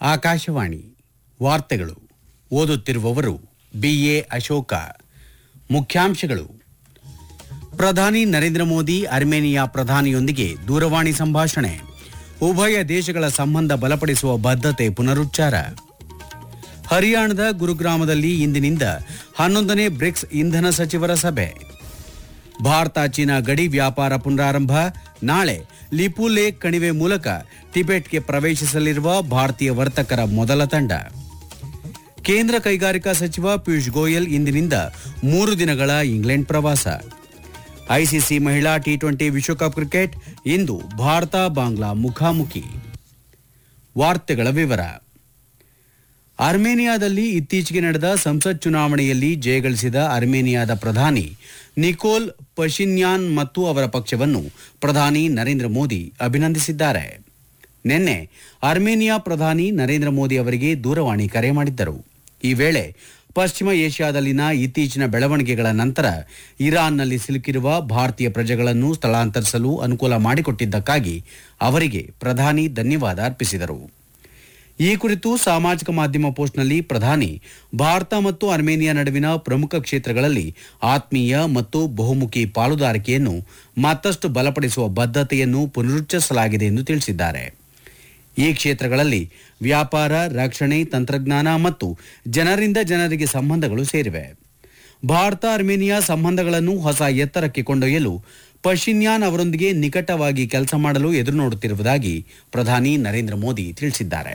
ಆಕಾಶವಾಣಿ ವಾರ್ತೆಗಳು ಓದುತ್ತಿರುವವರು ಬಿಎ ಅಶೋಕ ಮುಖ್ಯಾಂಶಗಳು ಪ್ರಧಾನಿ ನರೇಂದ್ರ ಮೋದಿ ಅರ್ಮೇನಿಯಾ ಪ್ರಧಾನಿಯೊಂದಿಗೆ ದೂರವಾಣಿ ಸಂಭಾಷಣೆ ಉಭಯ ದೇಶಗಳ ಸಂಬಂಧ ಬಲಪಡಿಸುವ ಬದ್ಧತೆ ಪುನರುಚ್ಚಾರ ಹರಿಯಾಣದ ಗುರುಗ್ರಾಮದಲ್ಲಿ ಇಂದಿನಿಂದ ಹನ್ನೊಂದನೇ ಬ್ರಿಕ್ಸ್ ಇಂಧನ ಸಚಿವರ ಸಭೆ ಭಾರತ ಚೀನಾ ಗಡಿ ವ್ಯಾಪಾರ ಪುನರಾರಂಭ ನಾಳೆ ಲಿಪು ಲೇಕ್ ಕಣಿವೆ ಮೂಲಕ ಟಿಬೆಟ್ಗೆ ಪ್ರವೇಶಿಸಲಿರುವ ಭಾರತೀಯ ವರ್ತಕರ ಮೊದಲ ತಂಡ ಕೇಂದ್ರ ಕೈಗಾರಿಕಾ ಸಚಿವ ಪಿಯೂಷ್ ಗೋಯಲ್ ಇಂದಿನಿಂದ ಮೂರು ದಿನಗಳ ಇಂಗ್ಲೆಂಡ್ ಪ್ರವಾಸ ಐಸಿಸಿ ಮಹಿಳಾ ಟಿ ಟ್ವೆಂಟಿ ವಿಶ್ವಕಪ್ ಕ್ರಿಕೆಟ್ ಇಂದು ಭಾರತ ಬಾಂಗ್ಲಾ ಮುಖಾಮುಖಿ ವಾರ್ತೆಗಳ ವಿವರ ಅರ್ಮೇನಿಯಾದಲ್ಲಿ ಇತ್ತೀಚೆಗೆ ನಡೆದ ಸಂಸತ್ ಚುನಾವಣೆಯಲ್ಲಿ ಜಯಗಳಿಸಿದ ಅರ್ಮೇನಿಯಾದ ಪ್ರಧಾನಿ ನಿಕೋಲ್ ಪಶಿನ್ಯಾನ್ ಮತ್ತು ಅವರ ಪಕ್ಷವನ್ನು ಪ್ರಧಾನಿ ನರೇಂದ್ರ ಮೋದಿ ಅಭಿನಂದಿಸಿದ್ದಾರೆ ನಿನ್ನೆ ಅರ್ಮೇನಿಯಾ ಪ್ರಧಾನಿ ನರೇಂದ್ರ ಮೋದಿ ಅವರಿಗೆ ದೂರವಾಣಿ ಕರೆ ಮಾಡಿದ್ದರು ಈ ವೇಳೆ ಪಶ್ಚಿಮ ಏಷ್ಯಾದಲ್ಲಿನ ಇತ್ತೀಚಿನ ಬೆಳವಣಿಗೆಗಳ ನಂತರ ಇರಾನ್ನಲ್ಲಿ ಸಿಲುಕಿರುವ ಭಾರತೀಯ ಪ್ರಜೆಗಳನ್ನು ಸ್ಥಳಾಂತರಿಸಲು ಅನುಕೂಲ ಮಾಡಿಕೊಟ್ಟಿದ್ದಕ್ಕಾಗಿ ಅವರಿಗೆ ಪ್ರಧಾನಿ ಧನ್ಯವಾದ ಅರ್ಪಿಸಿದರು ಈ ಕುರಿತು ಸಾಮಾಜಿಕ ಮಾಧ್ಯಮ ಪೋಸ್ಟ್ನಲ್ಲಿ ಪ್ರಧಾನಿ ಭಾರತ ಮತ್ತು ಅರ್ಮೇನಿಯಾ ನಡುವಿನ ಪ್ರಮುಖ ಕ್ಷೇತ್ರಗಳಲ್ಲಿ ಆತ್ಮೀಯ ಮತ್ತು ಬಹುಮುಖಿ ಪಾಲುದಾರಿಕೆಯನ್ನು ಮತ್ತಷ್ಟು ಬಲಪಡಿಸುವ ಬದ್ಧತೆಯನ್ನು ಪುನರುಚ್ಚರಿಸಲಾಗಿದೆ ಎಂದು ತಿಳಿಸಿದ್ದಾರೆ ಈ ಕ್ಷೇತ್ರಗಳಲ್ಲಿ ವ್ಯಾಪಾರ ರಕ್ಷಣೆ ತಂತ್ರಜ್ಞಾನ ಮತ್ತು ಜನರಿಂದ ಜನರಿಗೆ ಸಂಬಂಧಗಳು ಸೇರಿವೆ ಭಾರತ ಅರ್ಮೇನಿಯಾ ಸಂಬಂಧಗಳನ್ನು ಹೊಸ ಎತ್ತರಕ್ಕೆ ಕೊಂಡೊಯ್ಯಲು ಪಶಿನ್ಯಾನ್ ಅವರೊಂದಿಗೆ ನಿಕಟವಾಗಿ ಕೆಲಸ ಮಾಡಲು ಎದುರು ನೋಡುತ್ತಿರುವುದಾಗಿ ಪ್ರಧಾನಿ ನರೇಂದ್ರ ಮೋದಿ ತಿಳಿಸಿದ್ದಾರೆ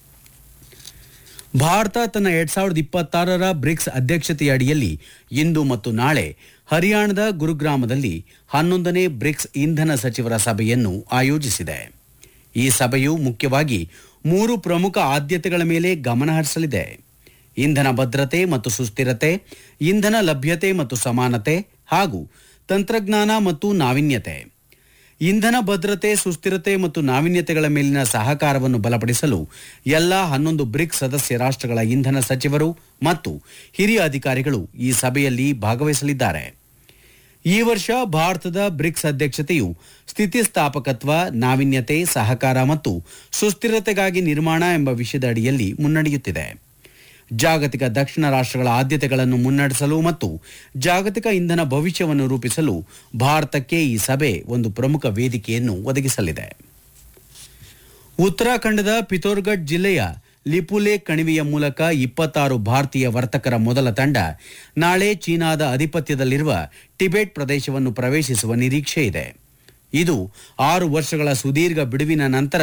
ಭಾರತ ತನ್ನ ಎರಡ್ ಸಾವಿರದ ಇಪ್ಪತ್ತಾರರ ಬ್ರಿಕ್ಸ್ ಅಧ್ಯಕ್ಷತೆಯ ಅಡಿಯಲ್ಲಿ ಇಂದು ಮತ್ತು ನಾಳೆ ಹರಿಯಾಣದ ಗುರುಗ್ರಾಮದಲ್ಲಿ ಹನ್ನೊಂದನೇ ಬ್ರಿಕ್ಸ್ ಇಂಧನ ಸಚಿವರ ಸಭೆಯನ್ನು ಆಯೋಜಿಸಿದೆ ಈ ಸಭೆಯು ಮುಖ್ಯವಾಗಿ ಮೂರು ಪ್ರಮುಖ ಆದ್ಯತೆಗಳ ಮೇಲೆ ಗಮನ ಹರಿಸಲಿದೆ ಇಂಧನ ಭದ್ರತೆ ಮತ್ತು ಸುಸ್ಥಿರತೆ ಇಂಧನ ಲಭ್ಯತೆ ಮತ್ತು ಸಮಾನತೆ ಹಾಗೂ ತಂತ್ರಜ್ಞಾನ ಮತ್ತು ನಾವೀನ್ಯತೆ ಇಂಧನ ಭದ್ರತೆ ಸುಸ್ಥಿರತೆ ಮತ್ತು ನಾವೀನ್ಯತೆಗಳ ಮೇಲಿನ ಸಹಕಾರವನ್ನು ಬಲಪಡಿಸಲು ಎಲ್ಲ ಹನ್ನೊಂದು ಬ್ರಿಕ್ಸ್ ಸದಸ್ಯ ರಾಷ್ಟ್ರಗಳ ಇಂಧನ ಸಚಿವರು ಮತ್ತು ಹಿರಿಯ ಅಧಿಕಾರಿಗಳು ಈ ಸಭೆಯಲ್ಲಿ ಭಾಗವಹಿಸಲಿದ್ದಾರೆ ಈ ವರ್ಷ ಭಾರತದ ಬ್ರಿಕ್ಸ್ ಅಧ್ಯಕ್ಷತೆಯು ಸ್ಥಿತಿಸ್ಥಾಪಕತ್ವ ನಾವೀನ್ಯತೆ ಸಹಕಾರ ಮತ್ತು ಸುಸ್ಥಿರತೆಗಾಗಿ ನಿರ್ಮಾಣ ಎಂಬ ವಿಷಯದ ಅಡಿಯಲ್ಲಿ ಮುನ್ನಡೆಯುತ್ತಿದೆ ಜಾಗತಿಕ ದಕ್ಷಿಣ ರಾಷ್ಟ್ರಗಳ ಆದ್ಯತೆಗಳನ್ನು ಮುನ್ನಡೆಸಲು ಮತ್ತು ಜಾಗತಿಕ ಇಂಧನ ಭವಿಷ್ಯವನ್ನು ರೂಪಿಸಲು ಭಾರತಕ್ಕೆ ಈ ಸಭೆ ಒಂದು ಪ್ರಮುಖ ವೇದಿಕೆಯನ್ನು ಒದಗಿಸಲಿದೆ ಉತ್ತರಾಖಂಡದ ಪಿಥೋರ್ಗಢ್ ಜಿಲ್ಲೆಯ ಲಿಪುಲೆ ಕಣಿವೆಯ ಮೂಲಕ ಇಪ್ಪತ್ತಾರು ಭಾರತೀಯ ವರ್ತಕರ ಮೊದಲ ತಂಡ ನಾಳೆ ಚೀನಾದ ಅಧಿಪತ್ಯದಲ್ಲಿರುವ ಟಿಬೆಟ್ ಪ್ರದೇಶವನ್ನು ಪ್ರವೇಶಿಸುವ ನಿರೀಕ್ಷೆ ಇದೆ ಇದು ಆರು ವರ್ಷಗಳ ಸುದೀರ್ಘ ಬಿಡುವಿನ ನಂತರ